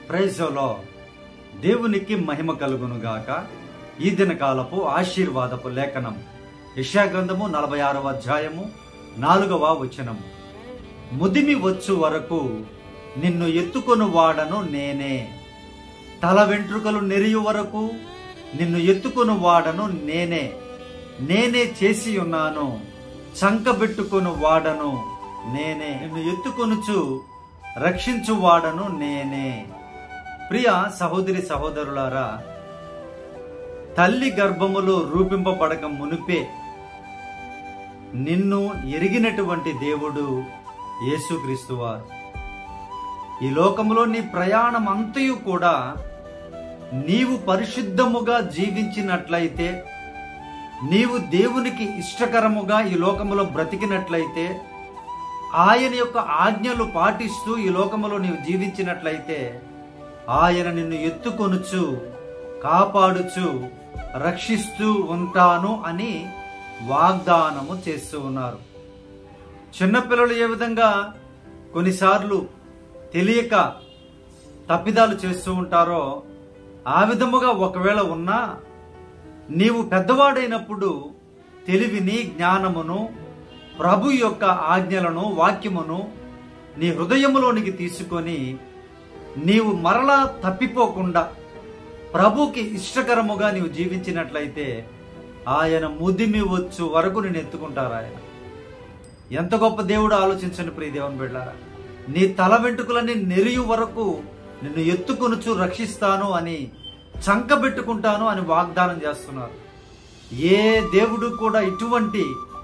ప్రైజోలో దేవునికి మహిమ కలుగును గాక ఈ దిన కాలపు ఆశీర్వాదపు లేఖనం యెషయా గ్రంథము నలభై ఆరవ అధ్యాయము నాలుగవ వచనము ముదిమి వచ్చు వరకు నిన్ను ఎత్తుకొని వాడను నేనే తల వెంట్రుకలు నెరియు వరకు నిన్ను ఎత్తుకొని వాడను నేనే నేనే చేసి ఉన్నాను చంకబెట్టుకొని వాడను నేనే నిన్ను ఎత్తుకొనుచు రక్షించు వాడను నేనే ప్రియ సహోదరి సహోదరులారా తల్లి గర్భములో రూపింపబడక మునిపే నిన్ను ఎరిగినటువంటి దేవుడు యేసుక్రీస్తువారు ఈ లోకంలో నీ ప్రయాణం అంతయు కూడా నీవు పరిశుద్ధముగా జీవించినట్లయితే నీవు దేవునికి ఇష్టకరముగా ఈ లోకములో బ్రతికినట్లయితే ఆయన యొక్క ఆజ్ఞలు పాటిస్తూ ఈ లోకములో నీవు జీవించినట్లయితే ఆయన నిన్ను ఎత్తుకొనుచు కాపాడుచు రక్షిస్తూ ఉంటాను అని వాగ్దానము చేస్తూ ఉన్నారు చిన్నపిల్లలు ఏ విధంగా కొన్నిసార్లు తెలియక తప్పిదాలు చేస్తూ ఉంటారో ఆ విధముగా ఒకవేళ ఉన్నా నీవు పెద్దవాడైనప్పుడు తెలివిని జ్ఞానమును ప్రభు యొక్క ఆజ్ఞలను వాక్యమును నీ హృదయములోనికి తీసుకొని నీవు మరలా తప్పిపోకుండా ప్రభుకి ఇష్టకరముగా నీవు జీవించినట్లయితే ఆయన ముదిమి వచ్చు వరకు నేను ఎత్తుకుంటారు ఆయన ఎంత గొప్ప దేవుడు ఆలోచించండి ప్రియ దేవుని బిడ్డారా నీ తల వెంట్రుకలని నెరియు వరకు నిన్ను ఎత్తుకొనుచు రక్షిస్తాను అని చంకబెట్టుకుంటాను అని వాగ్దానం చేస్తున్నారు ఏ దేవుడు కూడా ఇటువంటి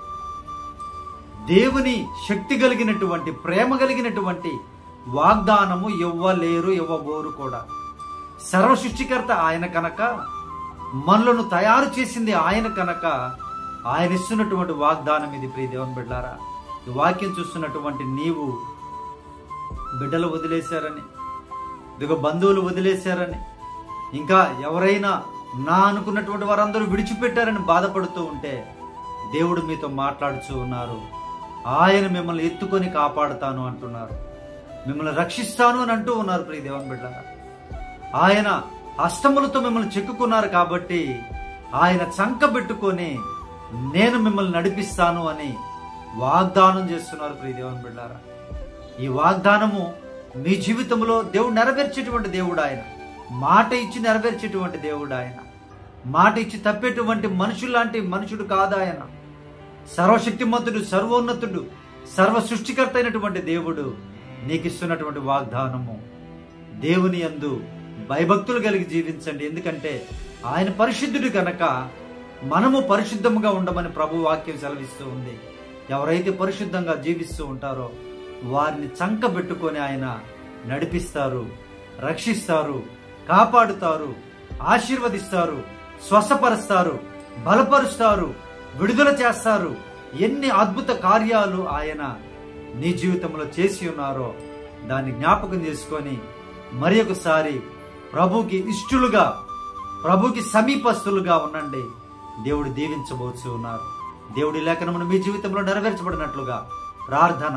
దేవుని శక్తి కలిగినటువంటి ప్రేమ కలిగినటువంటి వాగ్దానము ఇవ్వలేరు ఇవ్వబోరు కూడా సర్వ సృష్టికర్త ఆయన కనుక మనలను తయారు చేసింది ఆయన కనుక ఆయన ఇస్తున్నటువంటి వాగ్దానం ఇది ప్రియ దేవుని బిడ్డారా ఈ వాక్యం చూస్తున్నటువంటి నీవు బిడ్డలు వదిలేశారని ఇదిగో బంధువులు వదిలేశారని ఇంకా ఎవరైనా నా అనుకున్నటువంటి వారందరూ విడిచిపెట్టారని బాధపడుతూ ఉంటే దేవుడు మీతో మాట్లాడుతూ ఉన్నారు ఆయన మిమ్మల్ని ఎత్తుకొని కాపాడుతాను అంటున్నారు మిమ్మల్ని రక్షిస్తాను అని అంటూ ఉన్నారు ప్రియ దేవన్ బిడ్డారా ఆయన హస్తములతో మిమ్మల్ని చెక్కుకున్నారు కాబట్టి ఆయన చంక పెట్టుకొని నేను మిమ్మల్ని నడిపిస్తాను అని వాగ్దానం చేస్తున్నారు ప్రియ దేవుని బిడ్డారా ఈ వాగ్దానము మీ జీవితంలో దేవుడు నెరవేర్చేటువంటి దేవుడు ఆయన మాట ఇచ్చి నెరవేర్చేటువంటి దేవుడు ఆయన మాట ఇచ్చి తప్పేటువంటి మనుషుల్లాంటి మనుషుడు కాదు ఆయన సర్వశక్తిమంతుడు సర్వోన్నతుడు సర్వ సృష్టికర్త అయినటువంటి దేవుడు నీకు ఇస్తున్నటువంటి వాగ్దానము దేవుని యందు భయభక్తులు కలిగి జీవించండి ఎందుకంటే ఆయన పరిశుద్ధుడు కనుక మనము పరిశుద్ధముగా ఉండమని ప్రభు వాక్యం సెలవిస్తూ ఉంది ఎవరైతే పరిశుద్ధంగా జీవిస్తూ ఉంటారో వారిని చంకబెట్టుకొని ఆయన నడిపిస్తారు రక్షిస్తారు కాపాడుతారు ఆశీర్వదిస్తారు స్వస్థపరుస్తారు బలపరుస్తారు విడుదల చేస్తారు ఎన్ని అద్భుత కార్యాలు ఆయన నీ జీవితంలో చేసి ఉన్నారో దాన్ని జ్ఞాపకం చేసుకొని మరి ఒకసారి ప్రభుకి ఇష్టలుగా ప్రభుకి సమీపస్తులుగా ఉండండి దేవుడు దీవించబోచు ఉన్నారు దేవుడి లేఖనమును మీ జీవితంలో నెరవేర్చబడినట్లుగా ప్రార్థన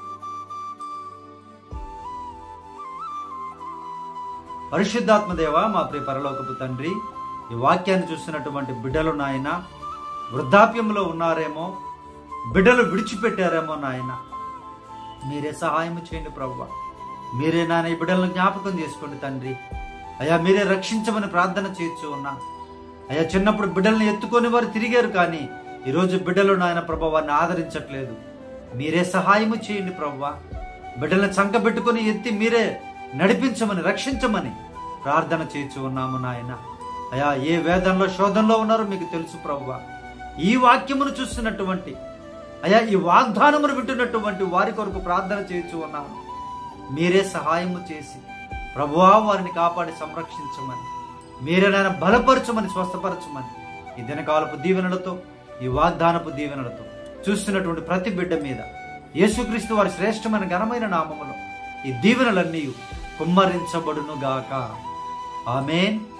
పరిశుద్ధాత్మ దేవ మా ప్రియ పరలోకపు తండ్రి ఈ వాక్యాన్ని చూస్తున్నటువంటి బిడ్డలు నాయన వృద్ధాప్యంలో ఉన్నారేమో బిడ్డలు విడిచిపెట్టారేమో నాయన మీరే సహాయం చేయండి ప్రభు మీరే నాయన ఈ బిడ్డలను జ్ఞాపకం చేసుకోండి తండ్రి అయ్యా మీరే రక్షించమని ప్రార్థన చేయొచ్చు ఉన్నా అయ్యా చిన్నప్పుడు బిడ్డలను ఎత్తుకొని వారు తిరిగారు కానీ ఈరోజు బిడ్డలు నాయన ప్రభు వారిని ఆదరించట్లేదు మీరే సహాయము చేయండి ప్రభు బిడ్డలను చంకబెట్టుకొని ఎత్తి మీరే నడిపించమని రక్షించమని ప్రార్థన చేయొచ్చు ఉన్నాము నాయన అయా ఏ వేదంలో శోధనలో ఉన్నారో మీకు తెలుసు ప్రభు ఈ వాక్యమును చూస్తున్నటువంటి అయా ఈ వాగ్దానమును వింటున్నటువంటి వారి కొరకు ప్రార్థన చేయొచ్చు ఉన్నాము మీరే సహాయము చేసి ప్రభువా వారిని కాపాడి సంరక్షించమని మీరే నాయన బలపరచమని స్వస్థపరచమని ఈ దినకాలపు దీవెనలతో ఈ వాగ్దానపు దీవెనలతో చూస్తున్నటువంటి ప్రతి బిడ్డ మీద యేసుక్రీస్తు వారి శ్రేష్టమైన ఘనమైన నామములో ఈ దీవెనలన్నీ కుమ్మరించబడును గాక ఆమెన్